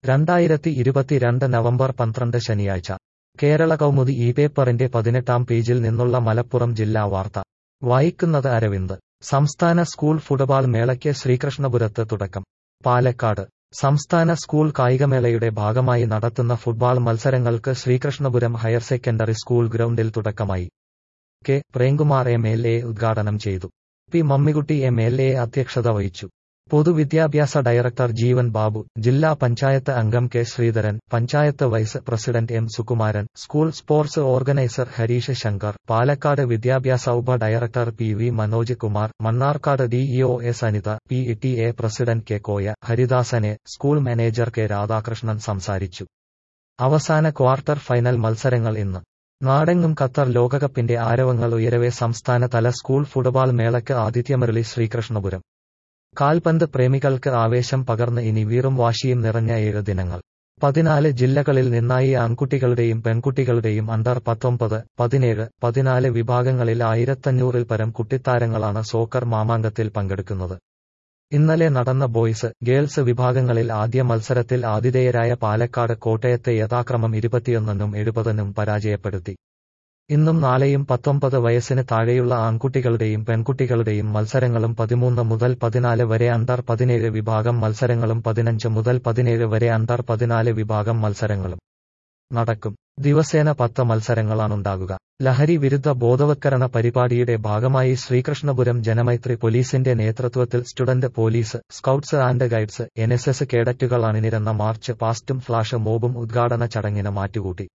രണ്ടായിരത്തി ഇരുപത്തിരണ്ട് നവംബർ പന്ത്രണ്ട് ശനിയാഴ്ച കേരള കൗമുദി ഈ പേപ്പറിന്റെ പതിനെട്ടാം പേജിൽ നിന്നുള്ള മലപ്പുറം ജില്ലാ വാർത്ത വായിക്കുന്നത് അരവിന്ദ് സംസ്ഥാന സ്കൂൾ ഫുട്ബോൾ മേളയ്ക്ക് ശ്രീകൃഷ്ണപുരത്ത് തുടക്കം പാലക്കാട് സംസ്ഥാന സ്കൂൾ കായികമേളയുടെ ഭാഗമായി നടത്തുന്ന ഫുട്ബോൾ മത്സരങ്ങൾക്ക് ശ്രീകൃഷ്ണപുരം ഹയർ സെക്കൻഡറി സ്കൂൾ ഗ്രൗണ്ടിൽ തുടക്കമായി K Premkumar M L A ഉദ്ഘാടനം ചെയ്തു P Mammikutty M L A അധ്യക്ഷത വഹിച്ചു പൊതുവിദ്യാഭ്യാസ ഡയറക്ടർ ജീവൻ ബാബു ജില്ലാ പഞ്ചായത്ത് അംഗം K Sreedharan panchayat vice president M Sukumaran school sports organiser Harish Shankar Palakkad വിദ്യാഭ്യാസ ഉപ director P V Manoj Kumar Mannarkkad D E O S Anitha P T A president K Koya ഹരിദാസനെ സ്കൂൾ മാനേജർ കെ രാധാകൃഷ്ണൻ സംസാരിച്ചു അവസാന ക്വാർട്ടർ ഫൈനൽ മത്സരങ്ങൾ ഇന്ന് നാടെങ്ങും ഖത്തർ ലോകകപ്പിന്റെ ആരവങ്ങൾ ഉയരവെ സംസ്ഥാനതല സ്കൂൾ ഫുട്ബോൾ മേളയ്ക്ക് ആതിഥ്യമരുളി ശ്രീകൃഷ്ണപുരം കാൽപന്ത് പ്രേമികൾക്ക് ആവേശം പകർന്ന് ഇനി വീറും വാശിയും നിറഞ്ഞ ഏഴ് ദിനങ്ങൾ പതിനാല് ജില്ലകളിൽ നിന്നായി ആൺകുട്ടികളുടെയും പെൺകുട്ടികളുടെയും അണ്ടർ പത്തൊമ്പത് പതിനേഴ് പതിനാല് വിഭാഗങ്ങളിൽ ആയിരത്തഞ്ഞൂറിൽ പരം കുട്ടിത്താരങ്ങളാണ് സോക്കർ മാമാങ്കത്തിൽ പങ്കെടുക്കുന്നത് ഇന്നലെ നടന്ന ബോയ്സ് ഗേൾസ് വിഭാഗങ്ങളിൽ ആദ്യ മത്സരത്തിൽ ആതിഥേയരായ പാലക്കാട് കോട്ടയത്തെ യഥാക്രമം ഇരുപത്തിയൊന്നിനും എഴുപതിനും പരാജയപ്പെടുത്തി ഇന്നും നാളെയും പത്തൊമ്പത് വയസ്സിന് താഴെയുള്ള ആൺകുട്ടികളുടെയും പെൺകുട്ടികളുടെയും മത്സരങ്ങളും പതിമൂന്ന് മുതൽ പതിനാല് വരെ അണ്ടർ പതിനേഴ് വിഭാഗം മത്സരങ്ങളും പതിനഞ്ച് മുതൽ പതിനേഴ് വരെ അണ്ടർ പതിനാല് വിഭാഗം മത്സരങ്ങളും നടക്കും ദിവസേന പത്ത് മത്സരങ്ങളാണുണ്ടാകുക ലഹരി വിരുദ്ധ ബോധവത്കരണ പരിപാടിയുടെ ഭാഗമായി ശ്രീകൃഷ്ണപുരം ജനമൈത്രി പോലീസിന്റെ നേതൃത്വത്തിൽ student police scouts and guides N S S കേഡറ്റുകൾ അണിനിരന്ന മാർച്ച് പാസ്റ്റും ഫ്ലാഷ് മോബും ഉദ്ഘാടന ചടങ്ങിന് മാറ്റുകൂട്ടി